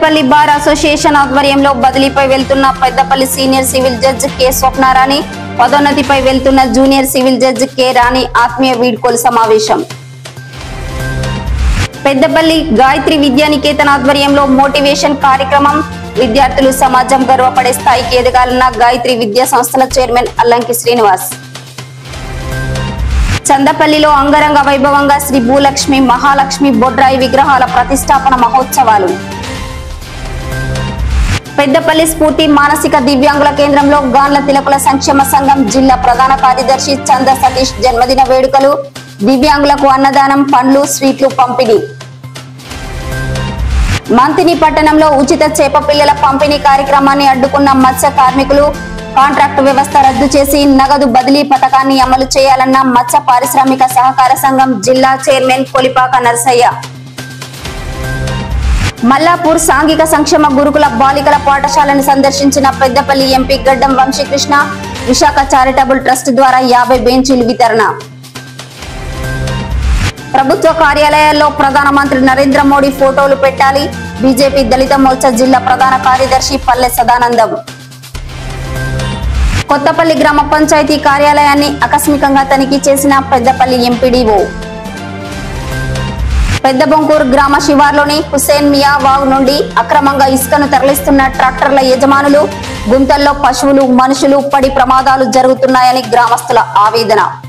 Peddapalli bar association ఆధ్వర్యంలో బదిలీపై వెళ్తున్న Peddapalli senior civil judge K Swapnarani పదోన్నతిపై వెళ్తున్న junior civil judge K Rani ఆత్మీయ వీడ్కోలు సమావేశం పెద్దపల్లి గాయత్రి విద్యానికేతన్ ఆధ్వర్యంలో మోటివేషన్ కార్యక్రమం విద్యార్థులు సమాజం గర్వపడే స్థాయికి ఎదగాలన్న గాయత్రి విద్యా సంస్థల చైర్మన్ అల్లంకి శ్రీనివాస్ చందపల్లిలో అంగరంగ వైభవంగా శ్రీ భూలక్ష్మి మహాలక్ష్మి బొడ్రాయి విగ్రహాల ప్రతిష్టాపన మహోత్సవాలు పెద్దపల్లి స్ఫూర్తి మానసిక దివ్యాంగుల కేంద్రంలో గాన్ల తిలకుల సంక్షేమ సంఘం జిల్లా ప్రధాన కార్యదర్శి చంద సతీష్ జన్మదిన వేడుకలు దివ్యాంగులకు అన్నదానం పండ్లు స్వీట్లు పంపిణీ మంతిని పట్టణంలో ఉచిత చేప పిల్లల పంపిణీ కార్యక్రమాన్ని అడ్డుకున్న మత్స్య కార్మికులు కాంట్రాక్టు వ్యవస్థ రద్దు చేసి నగదు బదిలీ పథకాన్ని అమలు చేయాలన్న మత్స్య పారిశ్రామిక సహకార సంఘం జిల్లా చైర్మన్ కొలిపాక నరసయ్య మల్లాపూర్ సాంఘిక సంక్షేమ గురుకుల బాలికల పాఠశాలను సందర్శించిన పెద్దపల్లి ఎంపీ గడ్డం వంశీకృష్ణ విశాఖ చారిటబుల్ ట్రస్ట్ ద్వారా యాభై బెంచీలు వితరణ ప్రభుత్వ కార్యాలయాల్లో ప్రధానమంత్రి నరేంద్ర మోడీ ఫోటోలు పెట్టాలి బీజేపీ దళిత మోర్చా జిల్లా ప్రధాన కార్యదర్శి పల్లె సదానందం కొత్తపల్లి గ్రామ పంచాయతీ కార్యాలయాన్ని ఆకస్మికంగా తనిఖీ చేసిన పెద్దపల్లి ఎంపీడీఓ పెద్దబొంకూరు గ్రామ శివార్లోని హుసేన్ మియా వాగ్ నుండి అక్రమంగా ఇసుకను తరలిస్తున్న ట్రాక్టర్ల యజమానులు గుంతల్లో పశువులు మనుషులు పడి ప్రమాదాలు జరుగుతున్నాయని గ్రామస్తుల ఆవేదన